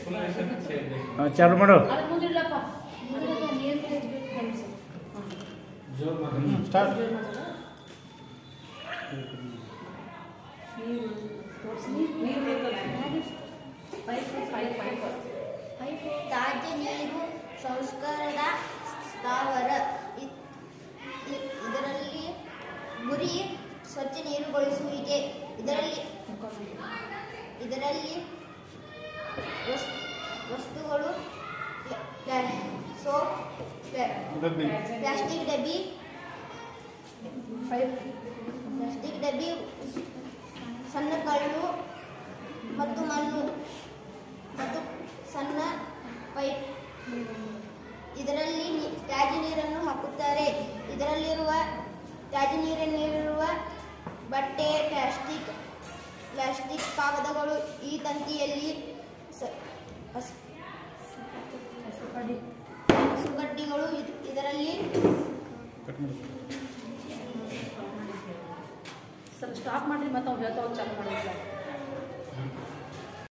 ಆ, ಚಾಲು ಮಾಡು ಅದಕ್ಕೆ ಮುಂದಿಡ್ಲಪ್ಪ ಮುಂದಿಡ್ಲಪ್ಪ ನೀರು ಸ್ಟಾರ್ಟ್ ತ್ಯಾಜ್ಯ ನೀರು ಸಂಸ್ಕರಣ ಸ್ಥಾವರ ಇ- ಇ- ಇದರಲ್ಲಿ ಗುರಿ ಸ್ವಚ್ಛ ನೀರುಗೊಳಿಸುವಿಕೆ ಇದರಲ್ಲಿ ಇದರಲ್ಲಿ ವಸ್- ವಸ್ತುಗಳು ಪ್ಲ- ಪ್ಲ- ಸೋಪ್ ಪ್ಲ- ಪ್ಲಾಸ್ಟಿಕ್ ಡಬ್ಬಿ ಪ್ಲಾಸ್ಟಿಕ್ ಡಬ್ಬಿ ಸಣ್ಣ ಕಲ್ಲು ಮತ್ತು ಮಣ್ಣು ಮತ್ತು ಸಣ್ಣ ಪೈಪ್ ಇದರಲ್ಲಿ ನೀ- ತ್ಯಾಜ್ಯ ನೀರನ್ನು ಹಾಕುತ್ತಾರೆ ಇದರಲ್ಲಿರುವ ತ್ಯಾಜ್ಯ ನೀರಿನಲ್ಲಿರುವ ಬಟ್ಟೆ ಪ್ಲಾಸ್ಟಿಕ್ ಪ್ಲಾಸ್ಟಿಕ್ ಕಾಗದಗಳು ಈ ತಂತಿಯಲ್ಲಿ ಸ- ಹಸ್- ಹಸುಗಡ್ಡಿಗಳು ಇದ್- ಇದರಲ್ಲಿ ಸರ್ ಸ್ಟಾಪ್ ಮಾಡಿ ಮತ್ತೆ ಅವ್ರು ಹೇಳ್ತಾ ಚಾಲು ಮಾಡಿಲ್ಲ